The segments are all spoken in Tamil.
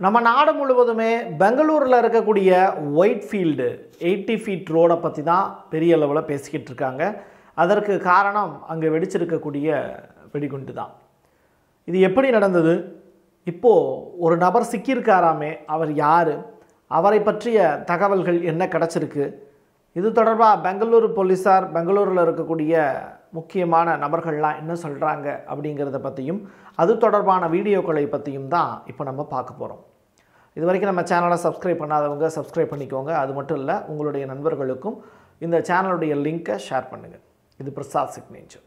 நம்ம நாடு முழுவதுமே பெங்களூரில் இருக்கக்கூடிய ஒயிட் ஃபீல்டு எயிட்டி ஃபீட் ரோடை பற்றி தான் பெரிய அளவில் பேசிக்கிட்டு இருக்காங்க அதற்கு காரணம் அங்கே வெடிச்சிருக்கக்கூடிய வெடிகுண்டு தான் இது எப்படி நடந்தது இப்போது ஒரு நபர் சிக்கியிருக்காராமே அவர் யார் அவரை பற்றிய தகவல்கள் என்ன கிடச்சிருக்கு இது தொடர்பாக பெங்களூரு போலீஸார் பெங்களூரில் இருக்கக்கூடிய முக்கியமான நபர்கள்லாம் என்ன சொல்கிறாங்க அப்படிங்கிறத பற்றியும் அது தொடர்பான வீடியோக்களை பற்றியும் தான் இப்போ நம்ம பார்க்க போகிறோம் இது வரைக்கும் நம்ம சேனலை சப்ஸ்கிரைப் பண்ணாதவங்க சப்ஸ்கிரைப் பண்ணிக்கோங்க அது மட்டும் இல்லை உங்களுடைய நண்பர்களுக்கும் இந்த சேனலுடைய லிங்க்கை ஷேர் பண்ணுங்கள் இது பிரசாத் சிக்னேச்சர்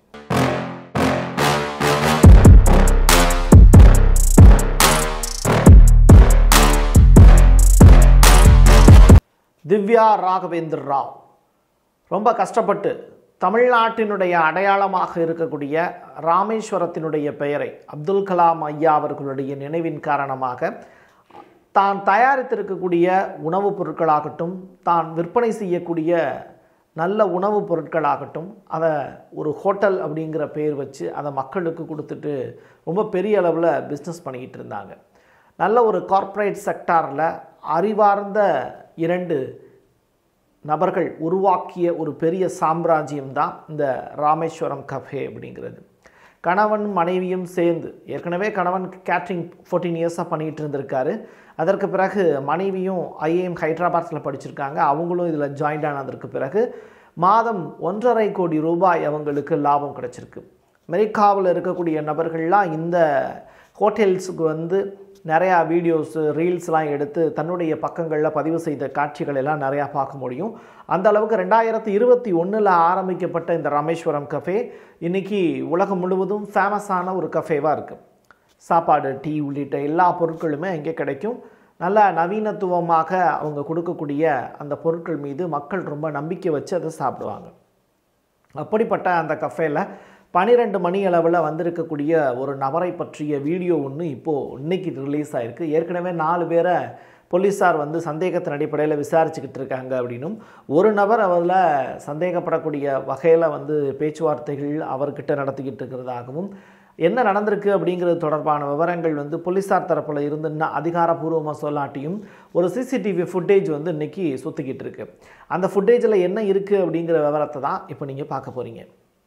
திவ்யா ராகவேந்திர ராவ் ரொம்ப கஷ்டப்பட்டு தமிழ்நாட்டினுடைய அடையாளமாக இருக்கக்கூடிய ராமேஸ்வரத்தினுடைய பெயரை அப்துல் கலாம் ஐயா அவர்களுடைய நினைவின் காரணமாக தான் தயாரித்திருக்கக்கூடிய உணவுப் பொருட்களாகட்டும் தான் விற்பனை செய்யக்கூடிய நல்ல உணவுப் பொருட்களாகட்டும் அதை ஒரு ஹோட்டல் அப்படிங்கிற பேர் வச்சு அதை மக்களுக்கு கொடுத்துட்டு ரொம்ப பெரிய அளவில் பிஸ்னஸ் பண்ணிக்கிட்டு இருந்தாங்க நல்ல ஒரு கார்ப்பரேட் செக்டாரில் அறிவார்ந்த இரண்டு நபர்கள் உருவாக்கிய ஒரு பெரிய சாம்ராஜ்யம் தான் இந்த ராமேஸ்வரம் கஃபே அப்படிங்கிறது கணவன் மனைவியும் சேர்ந்து ஏற்கனவே கணவன் கேட்ரிங் ஃபோர்டீன் இயர்ஸாக பண்ணிகிட்டு இருந்திருக்காரு அதற்கு பிறகு மனைவியும் ஐஏஎம் ஹைதராபாத்தில் படிச்சிருக்காங்க அவங்களும் இதில் ஜாயின்ட் ஆனதற்கு பிறகு மாதம் ஒன்றரை கோடி ரூபாய் அவங்களுக்கு லாபம் கிடச்சிருக்கு அமெரிக்காவில் இருக்கக்கூடிய நபர்கள்லாம் இந்த ஹோட்டல்ஸுக்கு வந்து நிறையா வீடியோஸு ரீல்ஸ்லாம் எடுத்து தன்னுடைய பக்கங்களில் பதிவு செய்த காட்சிகள் எல்லாம் நிறையா பார்க்க முடியும் அந்த அளவுக்கு ரெண்டாயிரத்தி இருபத்தி ஒன்றில் ஆரம்பிக்கப்பட்ட இந்த ராமேஸ்வரம் கஃபே இன்றைக்கி உலகம் முழுவதும் ஃபேமஸான ஒரு கஃபேவாக இருக்குது சாப்பாடு டீ உள்ளிட்ட எல்லா பொருட்களுமே இங்கே கிடைக்கும் நல்ல நவீனத்துவமாக அவங்க கொடுக்கக்கூடிய அந்த பொருட்கள் மீது மக்கள் ரொம்ப நம்பிக்கை வச்சு அதை சாப்பிடுவாங்க அப்படிப்பட்ட அந்த கஃபேல பன்னிரெண்டு மணி அளவில் வந்திருக்கக்கூடிய ஒரு நபரை பற்றிய வீடியோ ஒன்று இப்போது இன்னைக்கு ரிலீஸ் ஆகிருக்கு ஏற்கனவே நாலு பேரை போலீஸார் வந்து சந்தேகத்தின் அடிப்படையில் விசாரிச்சுக்கிட்டு இருக்காங்க அப்படின்னும் ஒரு நபர் அதில் சந்தேகப்படக்கூடிய வகையில் வந்து பேச்சுவார்த்தைகள் அவர்கிட்ட நடத்திக்கிட்டு இருக்கிறதாகவும் என்ன நடந்திருக்கு அப்படிங்கிறது தொடர்பான விவரங்கள் வந்து போலீஸார் தரப்பில் இருந்து இன்னும் அதிகாரப்பூர்வமாக சொல்லாட்டியும் ஒரு சிசிடிவி ஃபுட்டேஜ் வந்து இன்றைக்கி சுற்றிக்கிட்டு இருக்கு அந்த ஃபுட்டேஜில் என்ன இருக்குது அப்படிங்கிற விவரத்தை தான் இப்போ நீங்கள் பார்க்க போகிறீங்க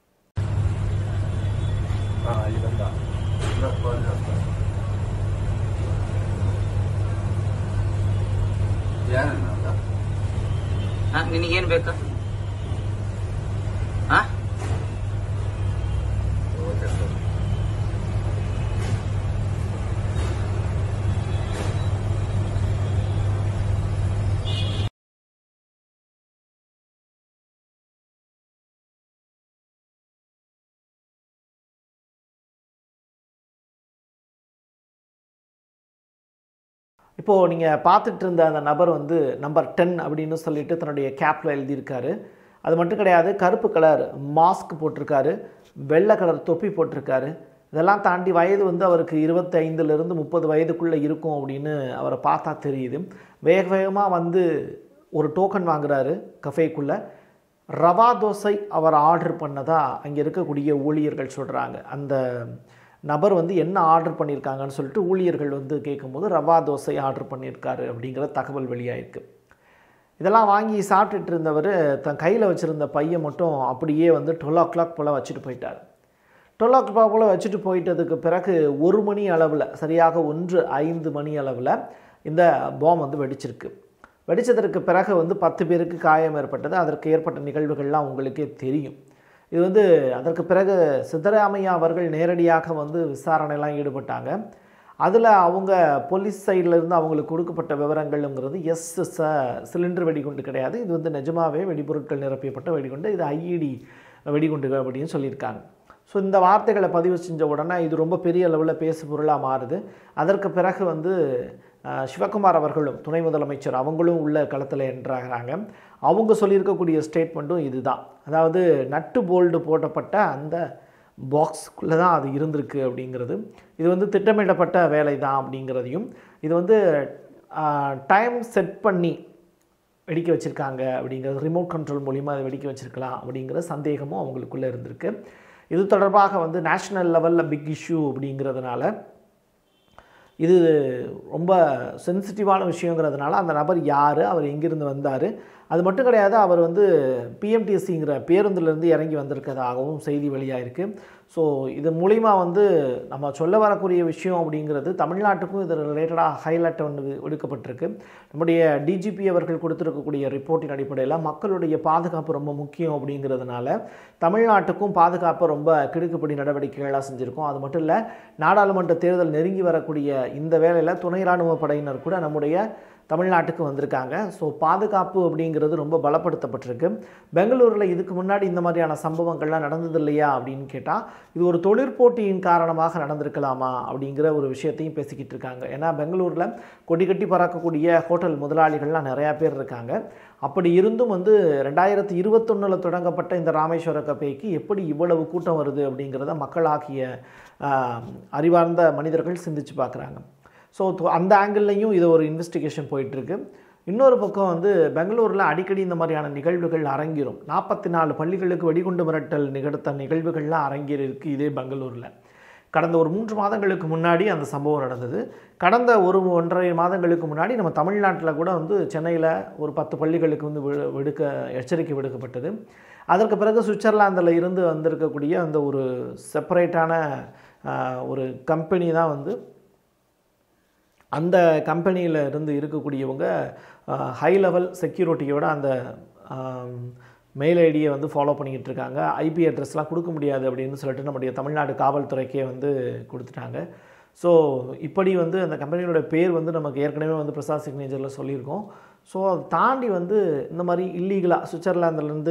ಯಾರನ್ನ ಹಾ ನಿನಗೇನ್ ಬೇಕಾ ಹಾ இப்போது நீங்கள் பார்த்துட்டு இருந்த அந்த நபர் வந்து நம்பர் டென் அப்படின்னு சொல்லிட்டு தன்னுடைய கேப்பில் எழுதியிருக்காரு அது மட்டும் கிடையாது கருப்பு கலர் மாஸ்க் போட்டிருக்காரு வெள்ளை கலர் தொப்பி போட்டிருக்காரு இதெல்லாம் தாண்டி வயது வந்து அவருக்கு இருபத்தைந்துலேருந்து முப்பது வயதுக்குள்ளே இருக்கும் அப்படின்னு அவரை பார்த்தா தெரியுது வேக வேகமாக வந்து ஒரு டோக்கன் வாங்குறாரு கஃபேக்குள்ளே ரவா தோசை அவர் ஆர்டர் பண்ணதா அங்கே இருக்கக்கூடிய ஊழியர்கள் சொல்கிறாங்க அந்த நபர் வந்து என்ன ஆர்டர் பண்ணியிருக்காங்கன்னு சொல்லிட்டு ஊழியர்கள் வந்து கேட்கும்போது ரவா தோசை ஆர்டர் பண்ணியிருக்காரு அப்படிங்கிற தகவல் வெளியாயிருக்கு இதெல்லாம் வாங்கி சாப்பிட்டுட்டு இருந்தவர் தன் கையில் வச்சுருந்த பையை மட்டும் அப்படியே வந்து டுவெல் ஓ கிளாக் போல் வச்சுட்டு போயிட்டார் டுவெல் ஓ கிளாக் போல் வச்சுட்டு போயிட்டதுக்கு பிறகு ஒரு மணி அளவில் சரியாக ஒன்று ஐந்து மணி அளவில் இந்த பாம் வந்து வெடிச்சிருக்கு வெடித்ததற்கு பிறகு வந்து பத்து பேருக்கு காயம் ஏற்பட்டது அதற்கு ஏற்பட்ட நிகழ்வுகள்லாம் உங்களுக்கே தெரியும் இது வந்து அதற்கு பிறகு சித்தராமையா அவர்கள் நேரடியாக வந்து விசாரணைலாம் ஈடுபட்டாங்க அதில் அவங்க போலீஸ் சைடில் இருந்து அவங்களுக்கு கொடுக்கப்பட்ட விவரங்கள்ங்கிறது எஸ் ச சிலிண்டர் வெடிகுண்டு கிடையாது இது வந்து நிஜமாகவே வெடிபொருட்கள் நிரப்பியப்பட்ட வெடிகுண்டு இது ஐஇடி வெடிகுண்டுகள் அப்படின்னு சொல்லியிருக்காங்க ஸோ இந்த வார்த்தைகளை பதிவு செஞ்ச உடனே இது ரொம்ப பெரிய அளவில் பேசு பொருளாக மாறுது அதற்கு பிறகு வந்து அஹ், சிவகுமார் அவர்களும் துணை முதலமைச்சர் அவங்களும் உள்ள களத்தில் என்றாகிறாங்க அவங்க சொல்லியிருக்கக்கூடிய ஸ்டேட்மெண்ட்டும் இதுதான் அதாவது நட்டு போல்டு போட்டப்பட்ட அந்த பாக்ஸ்க்குள்ளே தான் அது இருந்திருக்கு அப்படிங்கிறது இது வந்து திட்டமிடப்பட்ட வேலை தான் அப்படிங்கிறதையும் இது வந்து டைம் செட் பண்ணி வெடிக்க வச்சுருக்காங்க அப்படிங்கிறது ரிமோட் கண்ட்ரோல் மூலிமா அதை வெடிக்க வச்சுருக்கலாம் அப்படிங்கிற சந்தேகமும் அவங்களுக்குள்ளே இருந்திருக்கு இது தொடர்பாக வந்து நேஷ்னல் லெவலில் பிக் இஷ்யூ அப்படிங்கிறதுனால இது ரொம்ப சென்சிட்டிவான விஷயங்கிறதுனால அந்த நபர் யார் அவர் எங்கிருந்து வந்தார் அது மட்டும் கிடையாது அவர் வந்து பிஎம்டிஎஸ்சிங்கிற பேருந்துலேருந்து இறங்கி வந்திருக்கிறதாகவும் செய்தி வெளியாயிருக்கு ஸோ இது மூலிமா வந்து நம்ம சொல்ல வரக்கூடிய விஷயம் அப்படிங்கிறது தமிழ்நாட்டுக்கும் இது ரிலேட்டடாக ஹைலைட் ஒன்று விடுக்கப்பட்டிருக்கு நம்முடைய டிஜிபி அவர்கள் கொடுத்துருக்கக்கூடிய ரிப்போர்ட்டின் அடிப்படையில் மக்களுடைய பாதுகாப்பு ரொம்ப முக்கியம் அப்படிங்கிறதுனால தமிழ்நாட்டுக்கும் பாதுகாப்பு ரொம்ப கிடுக்குப்படி நடவடிக்கைகளாக செஞ்சுருக்கோம் அது மட்டும் இல்லை நாடாளுமன்ற தேர்தல் நெருங்கி வரக்கூடிய இந்த வேளையில் துணை ராணுவ படையினர் கூட நம்முடைய தமிழ்நாட்டுக்கு வந்திருக்காங்க ஸோ பாதுகாப்பு அப்படிங்கிறது ரொம்ப பலப்படுத்தப்பட்டிருக்கு பெங்களூரில் இதுக்கு முன்னாடி இந்த மாதிரியான சம்பவங்கள்லாம் நடந்தது இல்லையா அப்படின்னு கேட்டால் இது ஒரு தொழிற்போட்டியின் காரணமாக நடந்திருக்கலாமா அப்படிங்கிற ஒரு விஷயத்தையும் பேசிக்கிட்டு இருக்காங்க ஏன்னா பெங்களூரில் கொடி கட்டி பறக்கக்கூடிய ஹோட்டல் முதலாளிகள்லாம் நிறையா பேர் இருக்காங்க அப்படி இருந்தும் வந்து ரெண்டாயிரத்தி இருபத்தொன்னில் தொடங்கப்பட்ட இந்த ராமேஸ்வர கப்பைக்கு எப்படி இவ்வளவு கூட்டம் வருது அப்படிங்கிறத மக்களாகிய ஆஹ், அறிவார்ந்த மனிதர்கள் சிந்திச்சு பார்க்குறாங்க ஸோ அந்த ஆங்கிள்லையும் இது ஒரு இன்வெஸ்டிகேஷன் போயிட்டுருக்கு இன்னொரு பக்கம் வந்து பெங்களூரில் அடிக்கடி இந்த மாதிரியான நிகழ்வுகள் அரங்கிரும் நாற்பத்தி நாலு பள்ளிகளுக்கு வெடிகுண்டு மிரட்டல் நிகழ்த்த நிகழ்வுகள்லாம் அரங்கேறிருக்கு இதே பெங்களூரில் கடந்த ஒரு மூன்று மாதங்களுக்கு முன்னாடி அந்த சம்பவம் நடந்தது கடந்த ஒரு ஒன்றரை மாதங்களுக்கு முன்னாடி நம்ம தமிழ்நாட்டில் கூட வந்து சென்னையில் ஒரு பத்து பள்ளிகளுக்கு வந்து விடு- விடுக்க எச்சரிக்கை விடுக்கப்பட்டது அதற்கு பிறகு சுவிட்சர்லாந்தில் இருந்து வந்திருக்கக்கூடிய அந்த ஒரு செப்பரேட்டான ஒரு கம்பெனி தான் வந்து அந்த கம்பெனியில் இருந்து இருக்கக்கூடியவங்க ஹை லெவல் செக்யூரிட்டியோட அந்த மெயில் ஐடியை வந்து ஃபாலோ பண்ணிக்கிட்டு இருக்காங்க ஐபி அட்ரஸ்லாம் கொடுக்க முடியாது அப்படின்னு சொல்லிட்டு நம்முடைய தமிழ்நாடு காவல்துறைக்கே வந்து கொடுத்துட்டாங்க ஸோ இப்படி வந்து அந்த கம்பெனியோட பேர் வந்து நமக்கு ஏற்கனவே வந்து பிரசாத் சிக்னேச்சரில் சொல்லியிருக்கோம் ஸோ அதை தாண்டி வந்து இந்த மாதிரி இல்லீகலாக சுவிட்சர்லாந்துலேருந்து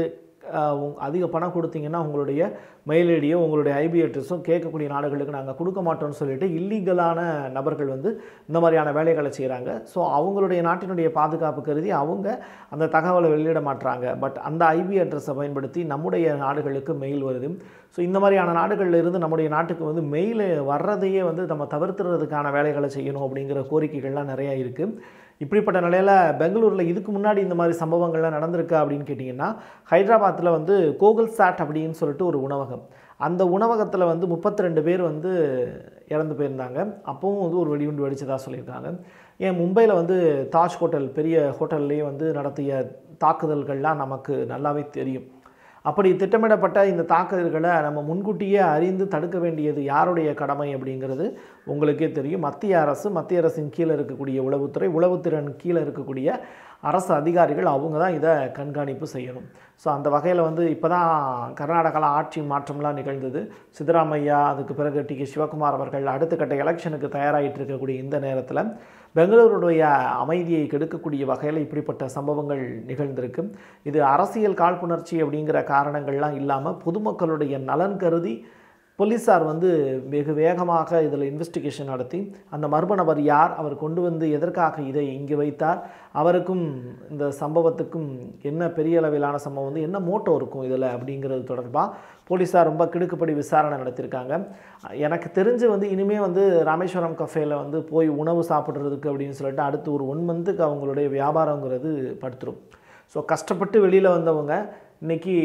அதிக பணம் கொடுத்தீங்கன்னா உங்களுடைய மெயில் ஐடியோ உங்களுடைய ஐபி அட்ரஸும் கேட்கக்கூடிய நாடுகளுக்கு நாங்கள் கொடுக்க மாட்டோம்னு சொல்லிட்டு இல்லீகலான நபர்கள் வந்து இந்த மாதிரியான வேலைகளை செய்கிறாங்க ஸோ அவங்களுடைய நாட்டினுடைய பாதுகாப்பு கருதி அவங்க அந்த தகவலை வெளியிட மாட்றாங்க பட் அந்த ஐபி அட்ரஸை பயன்படுத்தி நம்முடைய நாடுகளுக்கு மெயில் வருது ஸோ இந்த மாதிரியான நாடுகளில் இருந்து நம்முடைய நாட்டுக்கு வந்து மெயில் வர்றதையே வந்து நம்ம தவிர்த்துறதுக்கான வேலைகளை செய்யணும் அப்படிங்கிற கோரிக்கைகள்லாம் நிறையா இருக்குது இப்படிப்பட்ட நிலையில் பெங்களூரில் இதுக்கு முன்னாடி இந்த மாதிரி சம்பவங்கள்லாம் நடந்திருக்கா அப்படின்னு கேட்டிங்கன்னா ஹைதராபாத்தில் வந்து கோகுல் சாட் அப்படின்னு சொல்லிட்டு ஒரு உணவகம் அந்த உணவகத்தில் வந்து 32 பேர் வந்து இறந்து போயிருந்தாங்க அப்பவும் வந்து ஒரு வெடிகுண்டு வெடிச்சதாக சொல்லியிருக்காங்க ஏன் மும்பையில் வந்து தாஜ் ஹோட்டல் பெரிய ஹோட்டல்லையே வந்து நடத்திய தாக்குதல்கள்லாம் நமக்கு நல்லாவே தெரியும் அப்படி திட்டமிடப்பட்ட இந்த தாக்குதல்களை நம்ம முன்கூட்டியே அறிந்து தடுக்க வேண்டியது யாருடைய கடமை அப்படிங்கிறது உங்களுக்கே தெரியும் மத்திய அரசு மத்திய அரசின் கீழே இருக்கக்கூடிய உளவுத்துறை உளவுத்திறன் கீழே இருக்கக்கூடிய அரசு அதிகாரிகள் அவங்க தான் இதை கண்காணிப்பு செய்யணும் ஸோ அந்த வகையில் வந்து இப்போ தான் கர்நாடகாவில் ஆட்சி மாற்றம்லாம் நிகழ்ந்தது சித்தராமையா அதுக்கு பிறகு டி கே சிவகுமார் அவர்கள் அடுத்த கட்ட எலெக்ஷனுக்கு தயாராகிட்டு இருக்கக்கூடிய இந்த நேரத்தில் பெங்களூருடைய அமைதியை கெடுக்கக்கூடிய வகையில் இப்படிப்பட்ட சம்பவங்கள் நிகழ்ந்திருக்கு இது அரசியல் காழ்ப்புணர்ச்சி அப்படிங்கிற காரணங்கள்லாம் இல்லாமல் பொதுமக்களுடைய நலன் கருதி போலீஸார் வந்து வெகு வேகமாக இதில் இன்வெஸ்டிகேஷன் நடத்தி அந்த மர்ம நபர் யார் அவர் கொண்டு வந்து எதற்காக இதை இங்கு வைத்தார் அவருக்கும் இந்த சம்பவத்துக்கும் என்ன பெரிய அளவிலான சம்பவம் வந்து என்ன மோட்டோ இருக்கும் இதில் அப்படிங்கிறது தொடர்பாக போலீஸார் ரொம்ப கிடுக்குப்படி விசாரணை நடத்தியிருக்காங்க எனக்கு தெரிஞ்சு வந்து இனிமே வந்து ராமேஸ்வரம் கஃபேல வந்து போய் உணவு சாப்பிட்றதுக்கு அப்படின்னு சொல்லிட்டு அடுத்து ஒரு ஒன் மந்த்துக்கு அவங்களுடைய வியாபாரங்கிறது படுத்துரும் ஸோ கஷ்டப்பட்டு வெளியில் வந்தவங்க இன்னைக்கு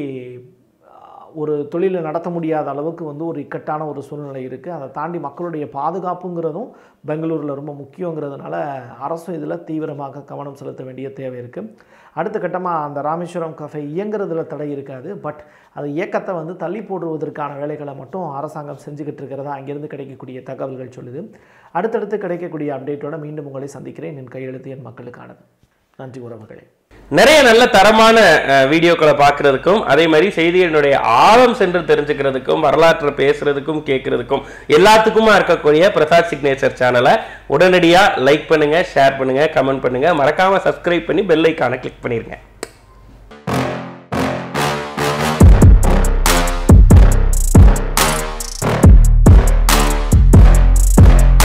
ஒரு தொழிலை நடத்த முடியாத அளவுக்கு வந்து ஒரு இக்கட்டான ஒரு சூழ்நிலை இருக்குது அதை தாண்டி மக்களுடைய பாதுகாப்புங்கிறதும் பெங்களூரில் ரொம்ப முக்கியங்கிறதுனால அரசும் இதில் தீவிரமாக கவனம் செலுத்த வேண்டிய தேவை இருக்குது அடுத்த கட்டமாக அந்த ராமேஸ்வரம் கஃபே இயங்குறதுல தடை இருக்காது பட் அது இயக்கத்தை வந்து தள்ளி போடுவதற்கான வேலைகளை மட்டும் அரசாங்கம் செஞ்சுக்கிட்டு இருக்கிறதா அங்கேருந்து கிடைக்கக்கூடிய தகவல்கள் சொல்லுது அடுத்தடுத்து கிடைக்கக்கூடிய அப்டேட்டோட மீண்டும் உங்களை சந்திக்கிறேன் என் கையெழுத்து என் மக்களுக்கானது நன்றி உறவுகளே நிறைய நல்ல தரமான அஹ், வீடியோக்களை பார்க்கறதுக்கும் அதே மாதிரி செய்திகளினுடைய ஆழம் சென்று தெரிஞ்சுக்கிறதுக்கும் வரலாற்றை பேசுறதுக்கும் கேட்கறதுக்கும் எல்லாத்துக்குமா இருக்கக்கூடிய பிரசாத் சிக்னேச்சர் சேனலை உடனடியாக லைக் பண்ணுங்க ஷேர் பண்ணுங்க கமெண்ட் பண்ணுங்க மறக்காம சப்ஸ்கிரைப் பண்ணி பெல் ஐக்கானை கிளிக் பண்ணிருங்க